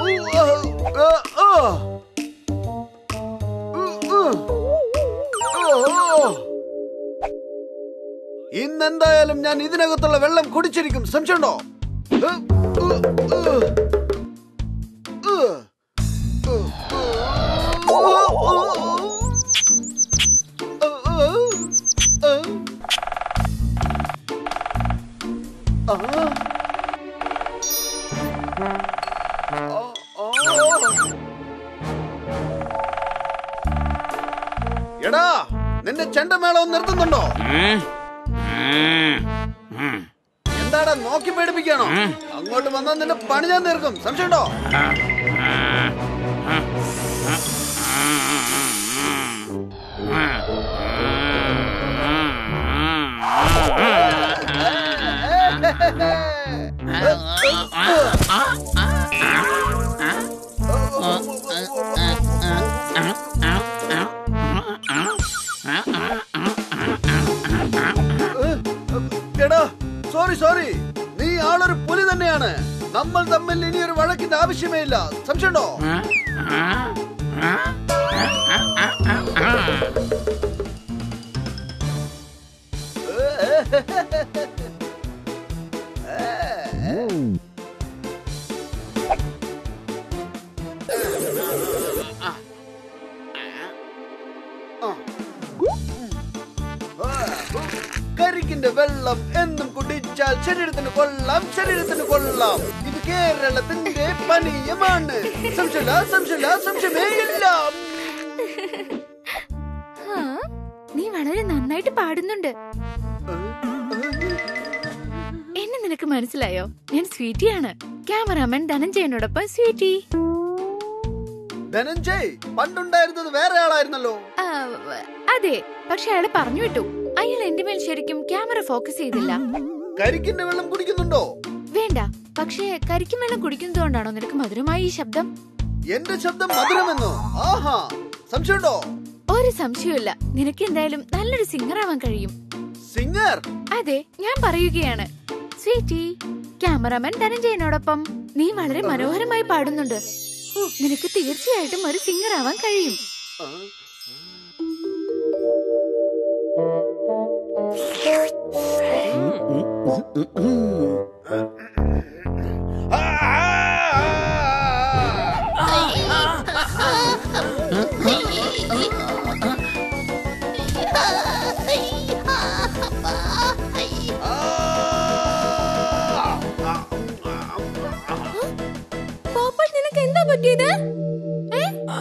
ഇന്നെന്തായാലും ഞാൻ ഇതിനകത്തുള്ള വെള്ളം കുടിച്ചിരിക്കും സംശയമുണ്ടോ എടാ നിന്റെ ചെണ്ടമേളം നിർത്തുന്നുണ്ടോ എന്താടാ നോക്കി പേടിപ്പിക്കാണോ അങ്ങോട്ട് വന്നാൽ നിന്റെ പണി ഞാൻ തീർക്കും സംശയമുണ്ടോ എടാ സോറി സോറി നീ ആളൊരു പുലി തന്നെയാണ് നമ്മൾ തമ്മിൽ ഇനി ഒരു വഴക്കിന്റെ ആവശ്യമേ ഇല്ല സംശയമുണ്ടോ കരിക്കിന്റെ വെള്ളം എന്നും കുടിച്ചാൽ ശരീരത്തിന് കൊള്ളാം ശരീരത്തിന് കൊള്ളാം ഇത് കേരളത്തിന്റെ പനീയമാണ് സംശയമില്ല സംശയമില്ല സംശയമേ ഇല്ല ആ, നീ വളരെ നന്നായിട്ട് പാടുന്നുണ്ട് എന്നെ നിനക്ക് മനസ്സിലായോ ഞാൻ സ്വീറ്റിയാണ് ക്യാമറാമാൻ ധനഞ്ജയനോടൊപ്പം സ്വീറ്റി ധനഞ്ജയ് പണ്ടുണ്ടായിരുന്നത് വേറെ ആളായിരുന്നല്ലോ ആ, അതെ പക്ഷെ അയാളെ പറഞ്ഞു വിട്ടു അയാൾ എന്റെ മേൽ ശരിക്കും ക്യാമറ ഫോക്കസ് ചെയ്തില്ല കരിക്കിന്റെ വെള്ളം കുടിക്കുന്നുണ്ടോ വേണ്ട പക്ഷേ കരിക്കും വെള്ളം കുടിക്കുന്നതുകൊണ്ടാണോ നിനക്ക് മധുരമായ ഈ ശബ്ദം എന്റെ ശബ്ദം മധുരമെന്നോ ആഹാ സംശയമുണ്ടോ ഒരു സംശയമില്ല നിനക്ക് എന്തായാലും നല്ലൊരു സിംഗർ ആവാൻ കഴിയും സിംഗർ അതെ ഞാൻ പറയുകയാണ് സ്വീറ്റി ക്യാമറാമാൻ ധനഞ്ജയനോടൊപ്പം നീ വളരെ മനോഹരമായി പാടുന്നുണ്ട് ഹോ, നിനക്ക് തീർച്ചയായിട്ടും ഒരു സിംഗർ ആവാൻ കഴിയും പോപ്പോൾ നിനക്ക് എന്താ പറ്റിയത് ഏ? ആ,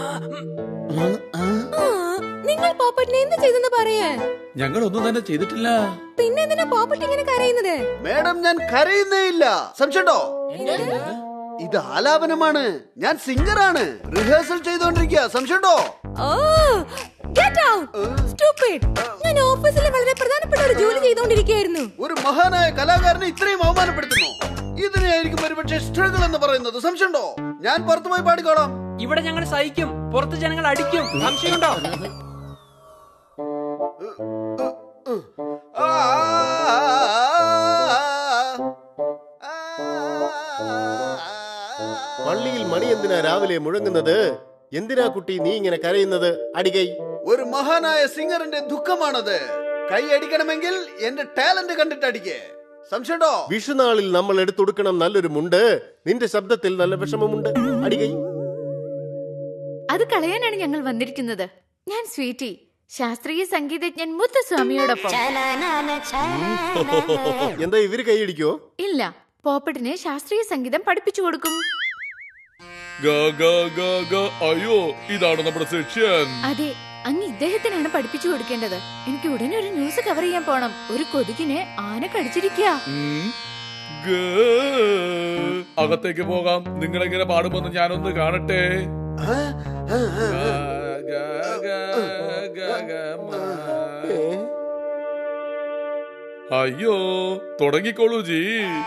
നിങ്ങൾ പോപ്പറ്റിനെ എന്ത് ചെയ്തെന്ന് പറയേ ഞങ്ങളൊന്നും തന്നെ ചെയ്തിട്ടില്ല പിന്നെ എന്തിനാ പോപ്പറ്റ് ഇങ്ങനെ കരയുന്നത് മേഡം ഞാൻ കരയുന്നേ ഇല്ല സംശയമുണ്ടോ ഇത് ആലാപനമാണ് ഞാൻ സിംഗറാണ് റിഹേഴ്സൽ ചെയ്തോണ്ടിരിക്കുക സംശയമുണ്ടോ ഓ ഗെറ്റ് ഔട്ട് സ്റ്റുപ്പിഡ് ഞാൻ ഓഫീസിൽ വളരെ പ്രധാനപ്പെട്ട ഒരു ജോലി ചെയ്തുകൊണ്ടിരിക്കുകയായിരുന്നു ഒരു മഹാനായ കലാകാരനെ ഇത്രയും അവമാനപ്പെടുത്തുന്നു ഇതിനെയായിരിക്കും ഒരുപക്ഷെ സ്ട്രഗിൾ എന്ന് പറയുന്നത് സംശയമുണ്ടോ ഞാൻ പുറത്തു പോയി പാടിക്കോളാം ഇവിടെ ഞങ്ങൾ സഹിക്കും പുറത്ത് ജനങ്ങൾ അടിക്കും സംശയമുണ്ടോ ആ, പള്ളിയിൽ മണി എന്തിനാ രാവിലെ മുഴങ്ങുന്നത് എന്തിനാ കുട്ടി നീ ഇങ്ങനെ കരയുന്നത് അടികൈ ഒരു മഹാനായ സിംഗറിന്റെ ദുഃഖമാണത് കൈ അടിക്കണമെങ്കിൽ എന്റെ ടാലന്റ് കണ്ടിട്ട് അടിക്കേ സംശയമുണ്ടോ വിഷുനാളിൽ നമ്മൾ എടുത്തൊടുക്കണം നല്ലൊരു മുണ്ട് നിന്റെ ശബ്ദത്തിൽ നല്ല വിഷമമുണ്ട് അടികൈ അത് കളയാനാണ് ഞങ്ങൾ വന്നിരിക്കുന്നത് ഞാൻ സ്വീറ്റി ശാസ്ത്രീയ സംഗീതജ്ഞൻ മുത്തുസ്വാമിയോടൊപ്പം എന്താ ഇവര് കൈയടിക്കോ ഇല്ല പോപ്പട്ടിന് ശാസ്ത്രീയ സംഗീതം പഠിപ്പിച്ചു കൊടുക്കും ഗ, ഗ, ഗ, ഗ. അയ്യോ ഇതാണ് നമ്മുടെ സെക്ഷൻ അതെ അങ്ങ് ഇദ്ദേഹത്തിനാണ് പഠിപ്പിച്ചു കൊടുക്കേണ്ടത് എനിക്ക് ഉടനെ ഒരു ന്യൂസ് കവർ ചെയ്യാൻ പോണം ഒരു കൊതുകിനെ ആന കടിച്ചിരിക്കുക ഉം. ഗ. അകത്തേക്ക് പോകാം നിങ്ങൾ എങ്ങനെ പാടുമെന്ന് ഞാനൊന്ന് കാണട്ടെ ആ, ആ, ആ, ഗ, ആ. ഗ, ഗ, ഗ, ഗ, മ. അയ്യോ തുടങ്ങിക്കോളൂ ജി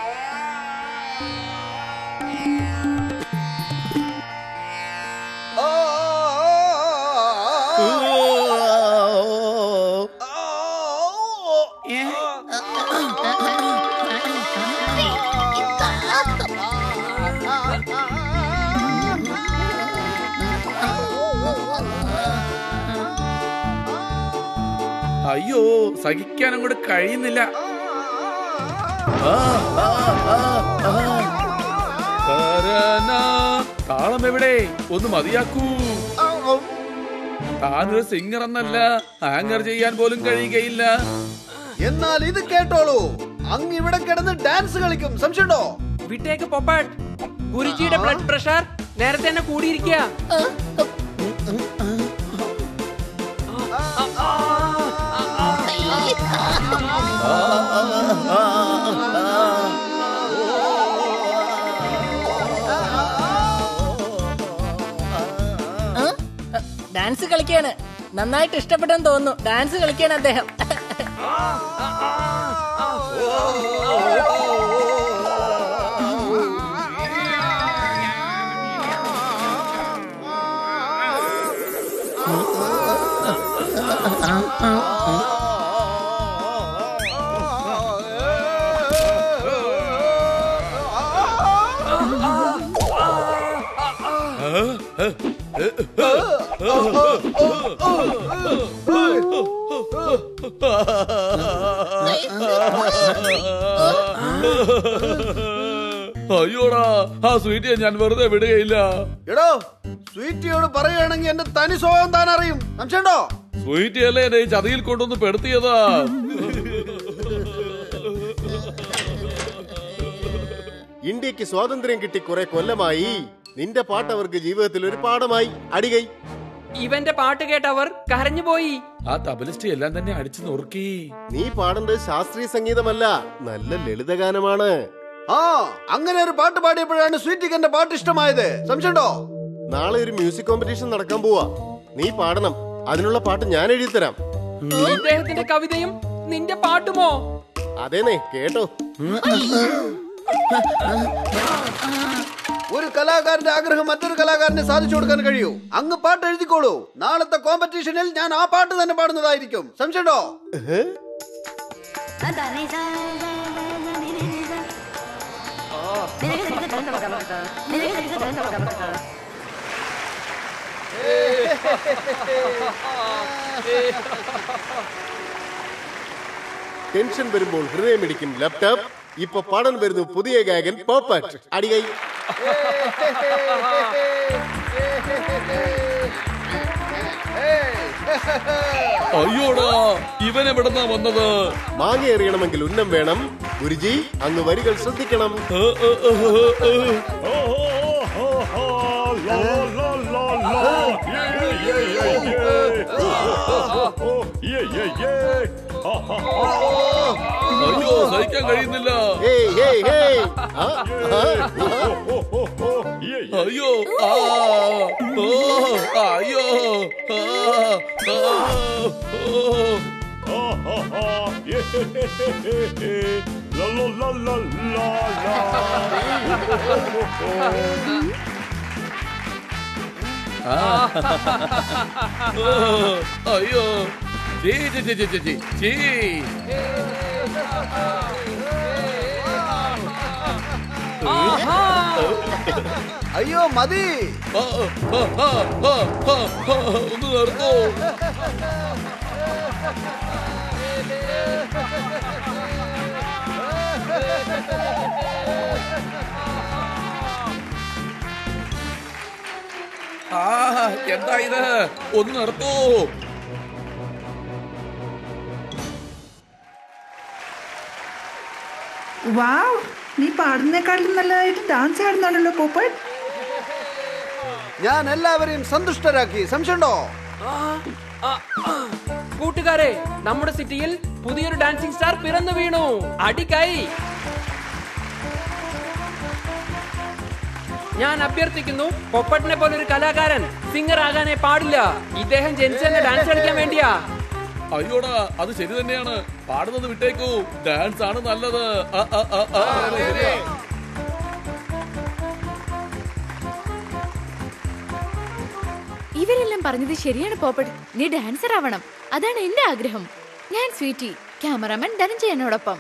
ആ, ആ, അയ്യോ സഹിക്കാൻ അങ്ങോട്ട് കഴിയുന്നില്ല ആ, ആ, ആ, ആ. കരന. താളം എവിടെ ഒന്ന് മതിയാക്കൂ താനൊരു സിംഗർ എന്നല്ല ആങ്കർ ചെയ്യാൻ പോലും കഴിയുകയില്ല എന്നാൽ ഇത് കേട്ടോളൂ അങ്ങ് ഇവിടെ കിടന്ന് ഡാൻസ് കളിക്കും സംശയമുണ്ടോ വിട്ടേക്ക് പൊപ്പാട്ട് ഗുരുജിയുടെ ബ്ലഡ് പ്രഷർ നേരത്തെ തന്നെ കൂടിയിരിക്കുക ഡാൻസ് കളിക്കാണ് നന്നായിട്ട് ഇഷ്ടപ്പെട്ടെന്ന് തോന്നുന്നു ഡാൻസ് കളിക്കാണ് അദ്ദേഹം അയ്യോടാ ആ സ്വീറ്റിയെ ഞാൻ വെറുതെ വിടുകയില്ല എടോ സ്വീറ്റിയോട് പറയുകയാണെങ്കിൽ എന്റെ തനി സ്വഭാവം താൻ അറിയും സംശയമുണ്ടോ സ്വീറ്റി അല്ലേ എന്നെ ഈ ചതിയിൽ കൊണ്ടൊന്ന് പെടുത്തിയതാ ഇന്ത്യക്ക് സ്വാതന്ത്ര്യം കിട്ടി കുറെ കൊല്ലമായി നിന്റെ പാട്ട് അവർക്ക് ജീവിതത്തിൽ ഒരു പാഠമായി അടികൈ ഇവന്റെ പാട്ട് കേട്ടവർ കരഞ്ഞു പോയി ആ തബലിസ്റ്റ് എല്ലാം തന്നെ അടിച്ചു നുറുക്കി നീ പാടേണ്ടത് ശാസ്ത്രീയ സംഗീതമല്ല നല്ല ലളിതഗാനമാണ് ആ അങ്ങനെ ഒരു പാട്ട് പാടിയപ്പോഴാണ് സ്വീറ്റിക്ക് എന്റെ പാട്ട് ഇഷ്ടമായത് സംശയമുണ്ടോ നാളെ ഒരു മ്യൂസിക് കോമ്പറ്റീഷൻ നടക്കാൻ പോവാ നീ പാടണം അതിനുള്ള പാട്ട് ഞാൻ എഴുതി തരാം ഇദ്ദേഹത്തിന്റെ കവിതയും നിന്റെ പാട്ടുമോ അതേനെ കേട്ടോ ഒരു കലാകാരന്റെ ആഗ്രഹം മറ്റൊരു കലാകാരന് സാധിച്ചു കൊടുക്കാൻ കഴിയൂ അങ്ങ് പാട്ട് എഴുതിക്കോളൂ നാളത്തെ കോമ്പറ്റീഷനിൽ ഞാൻ ആ പാട്ട് തന്നെ പാടുന്നതായിരിക്കും സംശയമുണ്ടോ ഏഹ്? ടെൻഷൻ വരുമ്പോൾ ഹൃദയമിടിക്കും ലാപ്ടോപ്പ് ഇപ്പൊ പാടാൻ വരുന്നു പുതിയ ഗായകൻ പോപ്പറ്റ് അടികൈ അയ്യോടാ ഇവൻ എവിടുന്നാ വന്നത് മാങ്ങ എറിയണമെങ്കിൽ ഉന്നം വേണം ഗുരുജി അങ്ങ് വരികൾ ശ്രദ്ധിക്കണം ഏ, ഏ, ഏ, ഏ, ഏ. അയ്യോ സഹിക്കാൻ കഴിയുന്നില്ല ഹേയ് ഹേയ് ഹേയ് ആ, ആ, ആ. അയ്യോ ആ ഓ അയ്യോ ആ, ആ, ഓ. ഓ, അയ്യോ ചീ ചീ ചീ ചീ ചീ ചീ ആഹാ അയ്യോ മതി ആ, ആ, ആ, ആ, ആ, ആ, ഒന്ന് നിർത്തോ ആ എന്താ ഇത് ഒന്ന് നിർത്തോ വാവ് നീ പാടുന്നേക്കാളും നല്ലതായിട്ട് ഡാൻസ് ആടുന്നുണ്ടല്ലോ പോപ്പട്ട് ഞാൻ എല്ലാവരെയും സന്തുഷ്ടരാക്കി സംശയമുണ്ടോ ആ, ആ, ആ. കൂട്ടുകാരെ നമ്മുടെ സിറ്റിയിൽ പുതിയൊരു ഡാൻസിംഗ് സ്റ്റാർ പിറന്നു വീണു അടികൈ ഞാൻ അഭ്യർത്ഥിക്കുന്നു പൊപ്പട്ടിനെ പോലെ ഒരു കലാകാരൻ സിംഗർ ആകാനേ പാടില്ല ഇദ്ദേഹം ജനിച്ചെന്നെ ഡാൻസ് കളിക്കാൻ വേണ്ടിയാ അയ്യോടാ അത് ശരി തന്നെയാണ് പാടുന്നത് വിട്ടേക്കൂ ഡാൻസ് ആണ് നല്ലത് ആ, ആ, ആ, ആ, ശരിയാ. ഇവരെല്ലാം പറഞ്ഞത് ശരിയാണ് പോപ്പട്ട് നീ ഡാൻസർ ആവണം അതാണ് എന്റെ ആഗ്രഹം ഞാൻ സ്വീറ്റി ക്യാമറാമാൻ ധനഞ്ജയനോടൊപ്പം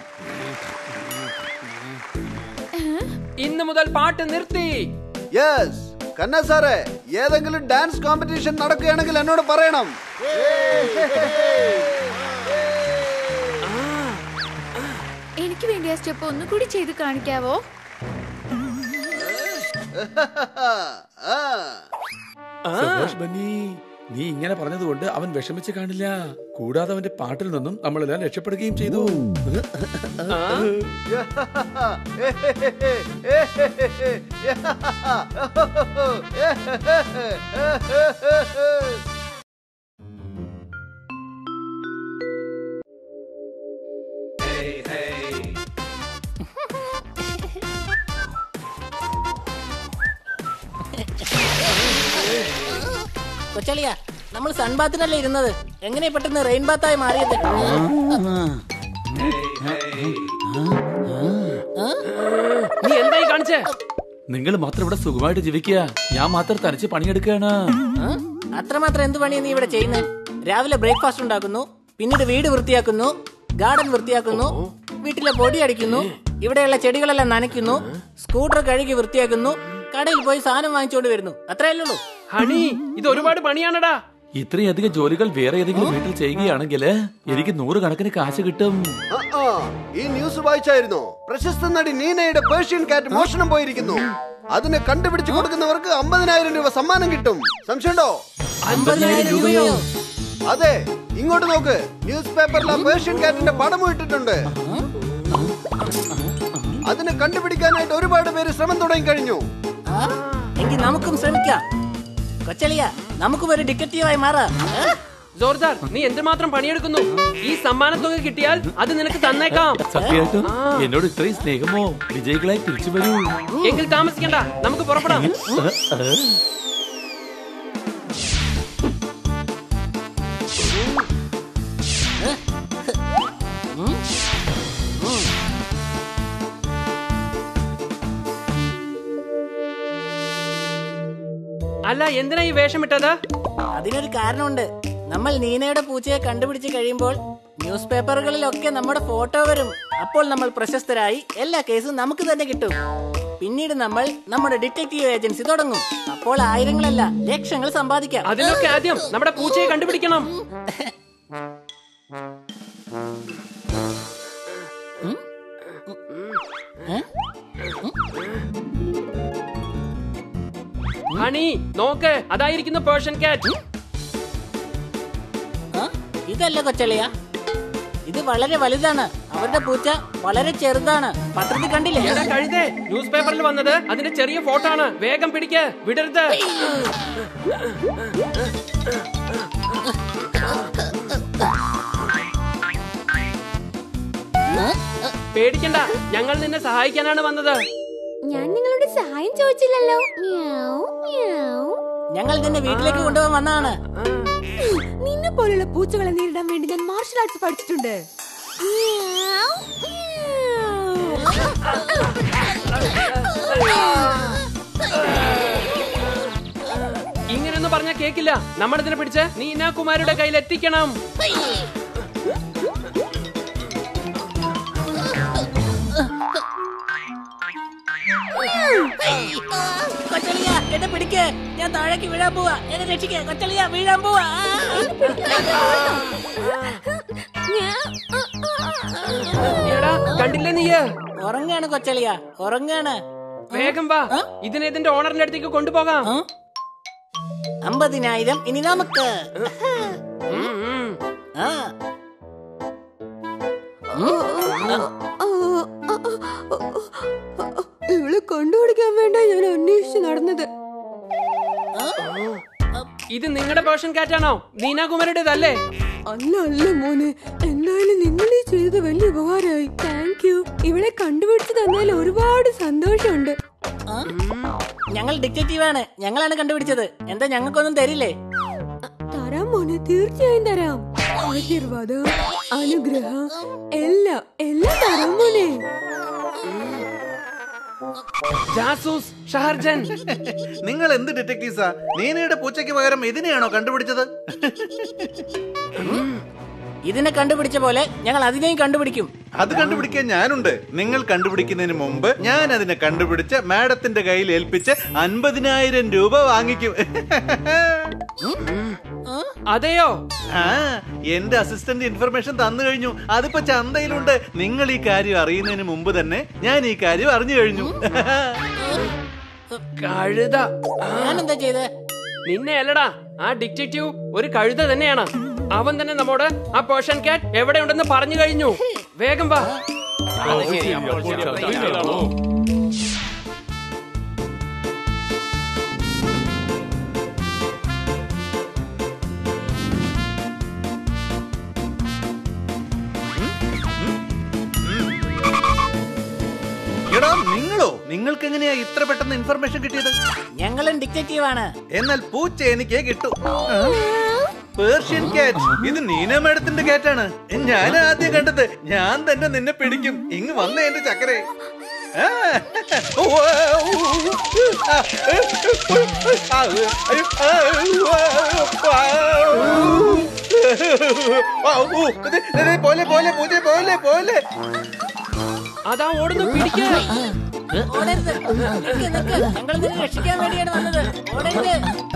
ഇന്ന് മുതൽ പാട്ട് നിർത്തി യെസ് കന്ന സാറേ ഏതെങ്കിലും ഡാൻസ് കോമ്പറ്റീഷൻ നടക്കുകയാണെങ്കിൽ എന്നോട് പറയണം എനിക്ക് വേണ്ടി ആ സ്റ്റെപ്പ് ഒന്നുകൂടി ചെയ്ത് കാണിക്കാവോ ആ സന്തോഷ് ബന്നി നീ ഇങ്ങനെ പറഞ്ഞതുകൊണ്ട് അവൻ വിഷമിച്ച് കാണില്ല കൂടാതെ അവന്റെ പാട്ടിൽ നിന്നും നമ്മളെല്ലാം രക്ഷപ്പെടുകയും ചെയ്തു കൊച്ചളിയ നമ്മൾ സൺബാത്തിനല്ലേ ഇരുന്നത് എങ്ങനെ പെട്ടെന്ന് റെയിൻ ബാത്തായി മാറിയത് നീ എന്തായി കാണിച്ചേ നിങ്ങൾ മാത്രം ഇവിടെ സുഖമായിട്ട് ജീവിക്കുക ഞാൻ മാത്രം തനിച്ച് പണിയെടുക്കുകയാണ് ആ? അത്രമാത്രം എന്ത് പണിയാ നീ ഇവിടെ ചെയ്യുന്നത് രാവിലെ ബ്രേക്ക്ഫാസ്റ്റ് ഉണ്ടാക്കുന്നു പിന്നീട് വീട് വൃത്തിയാക്കുന്നു ഗാർഡൻ വൃത്തിയാക്കുന്നു വീട്ടിലെ പൊടി അടിക്കുന്നു ഇവിടെയുള്ള ചെടികളെല്ലാം നനയ്ക്കുന്നു സ്കൂട്ടർ കഴുകി വൃത്തിയാക്കുന്നു കടയിൽ പോയി സാധനം വാങ്ങിച്ചുകൊണ്ട് വരുന്നു അത്രയല്ലേ ഉള്ളൂ ഹണി ഇത് ഒരുപാട് പണിയാണടാ ഇത്രയധികം ജോലികൾ വേറെ ഏതെങ്കിലും വീട്ടിൽ ചെയ്യുകയാണെങ്കിൽ എനിക്ക് നൂറുകണക്കിന് കാശ് കിട്ടും ആ, ആ, ഈ ന്യൂസ് വായിച്ചായിരുന്നോ പ്രശസ്ത നടി നീനയുടെ പേർഷ്യൻ കാറ്റ് മോഷണം പോയിരിക്കുന്നു അതിനെ കണ്ടുപിടിച്ചു കൊടുക്കുന്നവർക്ക് അമ്പതിനായിരം രൂപ സമ്മാനം കിട്ടും സംശയമുണ്ടോ അമ്പതിനായിരം രൂപയോ അതെ ഇങ്ങോട്ട് നോക്ക് ന്യൂസ് പേപ്പറിൽ ആ പേർഷ്യൻ കാറ്റിന്റെ പടം ഇട്ടിട്ടുണ്ട് അതിനെ കണ്ടുപിടിക്കാനായിട്ട് ഒരുപാട് പേര് ശ്രമം തുടങ്ങി കഴിഞ്ഞു ആ? എങ്കിൽ നമുക്കും ശ്രമിക്കാം കൊച്ചളിയ നമുക്കും ഒരു ഡിറ്റക്റ്റീവായി മാറാം ഏ? ജോർദാർ നീ എന്തുമാത്രം പണിയെടുക്കുന്നു ഈ സമ്മാനത്തുക കിട്ടിയാൽ അത് നിനക്ക് തന്നേക്കാം സത്യമായിട്ടും എന്നോട് ഇത്രയും സ്നേഹമോ വിജയികളായി തിരിച്ചു വരൂ എങ്കിൽ താമസിക്കണ്ട നമുക്ക് പുറപ്പെടാം അല്ല എന്തിനാ ഈ വേഷം ഇട്ടത് അതിനൊരു കാരണമുണ്ട് നമ്മൾ നീനയുടെ പൂച്ചയെ കണ്ടുപിടിച്ച് കഴിയുമ്പോൾ ന്യൂസ് പേപ്പറുകളിലൊക്കെ നമ്മുടെ ഫോട്ടോ വരും അപ്പോൾ നമ്മൾ പ്രശസ്തരായി എല്ലാ കേസും നമുക്ക് തന്നെ കിട്ടും പിന്നീട് നമ്മൾ നമ്മുടെ ഡിറ്റക്റ്റീവ് ഏജൻസി തുടങ്ങും അപ്പോൾ ആയിരങ്ങളല്ല ലക്ഷങ്ങൾ സമ്പാദിക്കാം അതിനൊക്കെ ആദ്യം നമ്മുടെ പൂച്ചയെ കണ്ടുപിടിക്കണം ഹണി നോക്ക് അതായിരിക്കുന്നു പേർഷ്യൻ കാറ്റ് ആ? ഇതല്ല കൊച്ചളിയ ഇത് വളരെ വലുതാണ് അവരുടെ പൂച്ച വളരെ ചെറുതാണ് പത്രത്തിൽ കണ്ടില്ലേ എടാ കഴുതേ ന്യൂസ് പേപ്പറിൽ വന്നത് അതിന്റെ ചെറിയ ഫോട്ടോ ആണ് വേഗം പിടിക്ക് വിടരുത് പേടിക്കണ്ട ഞങ്ങൾ നിന്നെ സഹായിക്കാനാണ് വന്നത് ഞാൻ നിങ്ങളോട് സഹായം ചോദിച്ചില്ലല്ലോ മ്യാവ്, മ്യാവ്. ഞങ്ങൾ നിന്നെ വീട്ടിലേക്ക് കൊണ്ടുപോകാൻ വന്നതാണ് നിന്നെ പോലുള്ള പൂച്ചകളെ നേരിടാൻ വേണ്ടി ഞാൻ മാർഷൽ ആർട്സ് പഠിച്ചിട്ടുണ്ട് മ്യാവ്, ഇങ്ങനെയൊന്നും പറഞ്ഞാൽ കേക്കില്ല നമ്മളിതിനെ പിടിച്ച് നീനാകുമാരുടെ കയ്യിൽ എത്തിക്കണം കൊച്ചളിയ എന്നെ പിടിക്ക് ഞാൻ താഴേക്ക് വീഴാൻ പോവാ എന്നെ രക്ഷിക്ക കൊച്ചളിയ വീഴാൻ പോവാ എടാ കണ്ടില്ലേ നീയ് ഉറങ്ങാണ് കൊച്ചളിയ ഉറങ്ങാണ് വേഗം വാ ഇതിനെ ഇതിന്റെ ഓണറിന്റെ അടുത്തേക്ക് കൊണ്ടുപോകാം ആ? അമ്പതിനായിരം ഇനി നമുക്ക് ഉം, ഉം. ആ ഇവളെ കണ്ടുപിടിക്കാൻ വേണ്ട ഞാൻ അന്വേഷിച്ച് നടന്നത് ഇത് നിങ്ങളുടെ പേർഷ്യൻ കാറ്റാണോ നീനാകുമാരുടേതല്ലേ അല്ല അല്ല മോനെ എന്തായാലും നിങ്ങൾ ഈ ചെയ്തത് വലിയ ഉപകാരമായി താങ്ക് യു ഇവളെ കണ്ടുപിടിച്ച് തന്നതിൽ ഒരുപാട് സന്തോഷമുണ്ട് ആ? ഞങ്ങൾ ഡിറ്റക്റ്റീവാണ് ഞങ്ങളാണ് കണ്ടുപിടിച്ചത് എന്താ ഞങ്ങൾക്കൊന്നും തരില്ലേ തരാം മോനെ തീർച്ചയായും തരാം ആശീർവാദം അനുഗ്രഹം എല്ലാം എല്ലാം തരാം മോനെ ജാസൂസ് ഷഹർജൻ നിങ്ങൾ എന്ത് ഡിറ്റക്ടീവ്സാ നീനയുടെ പൂച്ചയ്ക്ക് പകരം ഇതിനെയാണോ കണ്ടുപിടിച്ചത് ഇതിനെ കണ്ടുപിടിച്ച പോലെ ഞങ്ങൾ അതിനെയും കണ്ടുപിടിക്കും അത് കണ്ടുപിടിക്കാൻ ഞാനുണ്ട് നിങ്ങൾ കണ്ടുപിടിക്കുന്നതിന് മുമ്പ് ഞാൻ അതിനെ കണ്ടുപിടിച്ച് മാഡത്തിന്റെ കയ്യിൽ ഏൽപ്പിച്ച് അൻപതിനായിരം രൂപ വാങ്ങിക്കും ആ? അതെയോ ആ എന്റെ അസിസ്റ്റന്റ് ഇൻഫർമേഷൻ തന്നു കഴിഞ്ഞു അതിപ്പോ ചന്തയിലുണ്ട് നിങ്ങൾ ഈ കാര്യം അറിയുന്നതിന് മുമ്പ് തന്നെ ഞാൻ ഈ കാര്യം അറിഞ്ഞു കഴിഞ്ഞു കഴുത ഞാനെന്താ ചെയ്തേ നിന്നെ അല്ലടാ ആ ഡിറ്റക്റ്റീവ് ഒരു കഴുത തന്നെയാണ് അവൻ തന്നെ നമ്മോട് ആ പേർഷ്യൻ കാറ്റ് എവിടെയുണ്ടെന്ന് പറഞ്ഞു കഴിഞ്ഞു വേഗം വാ എടാ നിങ്ങളോ നിങ്ങൾക്ക് എങ്ങനെയാ ഇത്ര പെട്ടെന്ന് ഇൻഫർമേഷൻ കിട്ടിയത് ഞങ്ങളും ഡിറ്റക്റ്റീവ് ആണ് എന്നാൽ പൂച്ച എനിക്ക് കിട്ടും പേർഷ്യൻ കാറ്റ് ഇത് നീന മേഡത്തിന്റെ കാറ്റാണ് ഞാൻ ആദ്യം കണ്ടത് ഞാൻ തന്നെ നിന്നെ പിടിക്കും ഇങ്ങ് വന്ന എന്റെ ചക്കരെ ആ. ഓ, ഓ, ആ, ആ, അയ്യോ, ആ, ആ, ഓ, ദേ, ദേ, ദേ, പോലെ പോലെ പൂച്ച പോലെ പോലെ അതാ ഓടുന്നു പിടിക്ക ഓടരുത് നിക്ക് നിക്ക് ഞങ്ങൾ നിന്നെ രക്ഷിക്കാൻ വേണ്ടിയാണ് വന്നത് ഓടരുത്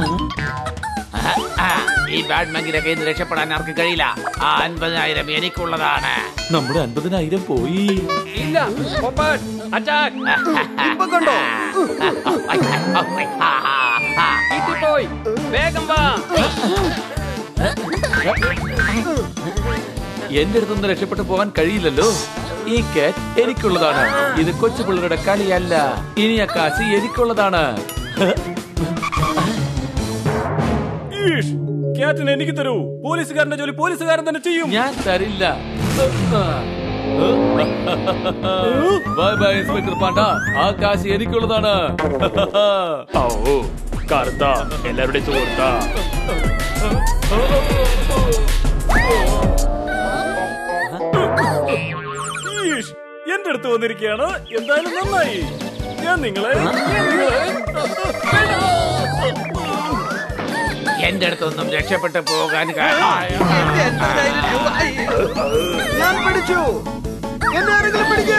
ഈ ബാഡ്മെങ്കിന്റെ കയ്യിൽ നിന്ന് രക്ഷപ്പെടാൻ ആർക്ക് കഴിയില്ല ആ അൻപതിനായിരം എനിക്കുള്ളതാണ് നമ്മുടെ അൻപതിനായിരം പോയി ഇല്ല അറ്റാക്ക് ഇപ്പൊ കണ്ടോ പോയി വേഗം വാ എന്റെ അടുത്തുനിന്ന് രക്ഷപ്പെട്ടു പോകാൻ കഴിയില്ലല്ലോ ഈ കാറ്റ് എനിക്കുള്ളതാണ് ഇത് കൊച്ചു പിള്ളേരുടെ കളിയല്ല ഇനി ആ കാശ് എനിക്കുള്ളതാണ് ക്യാറ്റിന് എനിക്ക് തരൂ പോലീസുകാരന്റെ ജോലി പോലീസുകാരൻ തന്നെ ചെയ്യും ഞാൻ തരില്ല ബൈ ബൈ ഇൻസ്പെക്ടർ പാണ്ട ആ കാശ് എനിക്കുള്ളതാണ് ഓ കറുത്ത എല്ലാവരുടെയും സുഹൃത്താ ഈഷ്, എന്റെ അടുത്ത് വന്നിരിക്കുകയാണ് എന്തായാലും നന്നായി ഞാൻ നിങ്ങളെ ഞാൻ നിങ്ങളെ എന്റെ അടുത്തൊന്നും രക്ഷപ്പെട്ടു പോകാൻ കാരണം ഞാൻ പിടിച്ചു എന്നെ ആരെങ്കിലും പിടിക്കേ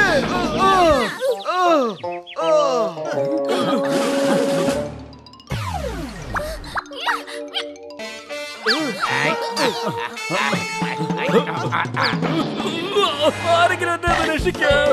ആരെങ്കിലും എന്നെ ഒന്ന് രക്ഷിക്കാം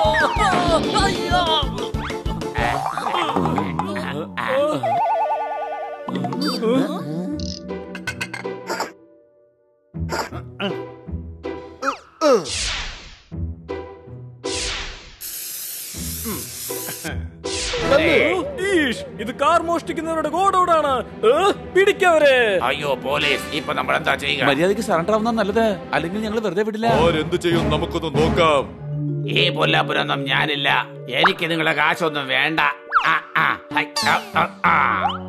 ഈഷ്, ഇത് കാർ മോഷ്ടിക്കുന്നവരുടെ ഗോഡൌണാണ് പിടിക്കവരെ അയ്യോ പോലീസ് ഇപ്പൊ നമ്മൾ എന്താ ചെയ്യുക മര്യാദയ്ക്ക് സറണ്ടർ ആവുന്ന നല്ലത് അല്ലെങ്കിൽ ഞങ്ങൾ വെറുതെ വിടില്ല ആരെന്ത് ചെയ്യും നമുക്കൊന്ന് നോക്കാം ഈ പൊല്ലാപ്പുരൊന്നും ഞാനില്ല എനിക്ക് നിങ്ങളെ കാശൊന്നും വേണ്ട ആ, ആ, ഹൈ, ആ, ആ, ആ.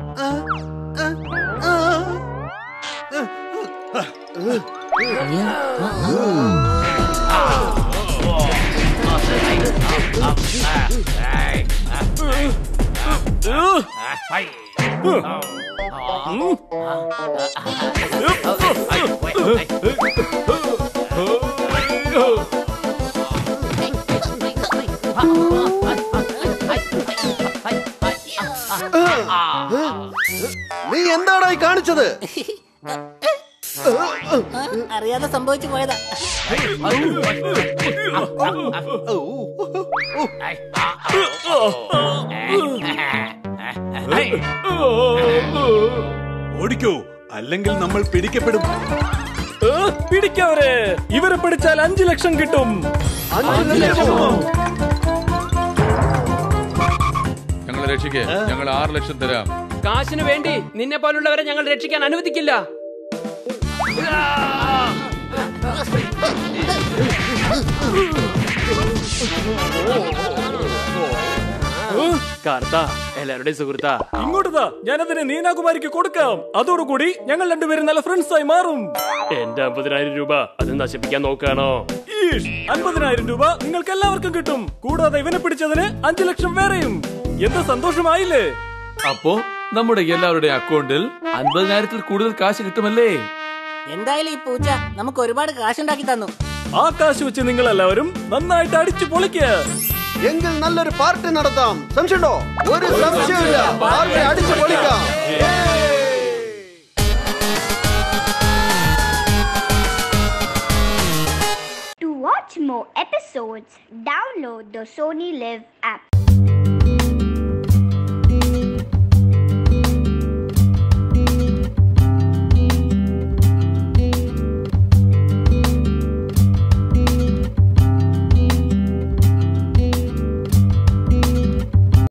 ഹൈ. നീ എന്താടാ ഈ കാണിച്ചത് അറിയാതെ സംഭവിച്ചു പോയതാ ഓടിക്കോ അല്ലെങ്കിൽ നമ്മൾ പിടിക്കപ്പെടും പിടിക്കവരെ ഇവരെ പിടിച്ചാൽ അഞ്ചു ലക്ഷം കിട്ടും ഞങ്ങളെ രക്ഷിക്കേ ഞങ്ങൾ ആറ് ലക്ഷം തരാം കാശിന് വേണ്ടി നിന്നെ പോലുള്ളവരെ ഞങ്ങൾ രക്ഷിക്കാൻ അനുവദിക്കില്ല കാർത്ത എല്ലാവരുടെയും സുഹൃത്താ ഇങ്ങോട്ടാ ഞാനതിനെ നീനാകുമാരിക്ക് കൊടുക്കാം അതോടുകൂടി ഞങ്ങൾ രണ്ടുപേരും നല്ല ഫ്രണ്ട്സ് ആയി മാറും എന്റെ അമ്പതിനായിരം രൂപ അത് നശിപ്പിക്കാൻ നോക്കാണോ ഈഷ് അൻപതിനായിരം രൂപ നിങ്ങൾക്ക് എല്ലാവർക്കും കിട്ടും കൂടാതെ ഇവനെ പിടിച്ചതിന് അഞ്ചു ലക്ഷം വേറെയും എന്ത് സന്തോഷമായില്ലേ അപ്പോ നമ്മുടെ എല്ലാവരുടെ അക്കൗണ്ടിൽ അൻപതിനായിരത്തിൽ കൂടുതൽ കാശ് കിട്ടുമല്ലേ എന്തായാലും ഈ പൂച്ച നമുക്ക് ഒരുപാട് കാശുണ്ടാക്കി തന്നു ആ കാശ് വെച്ച് നിങ്ങൾ എല്ലാവരും നന്നായിട്ട് അടിച്ചു പൊളിക്കുക എങ്കിൽ നല്ലൊരു പാർട്ടി നടത്താം സംശയമുണ്ടോ ഒരു സംശയമില്ല പാർട്ടി അടിച്ചു പൊളിക്കാം episodes, download the Sony Live app.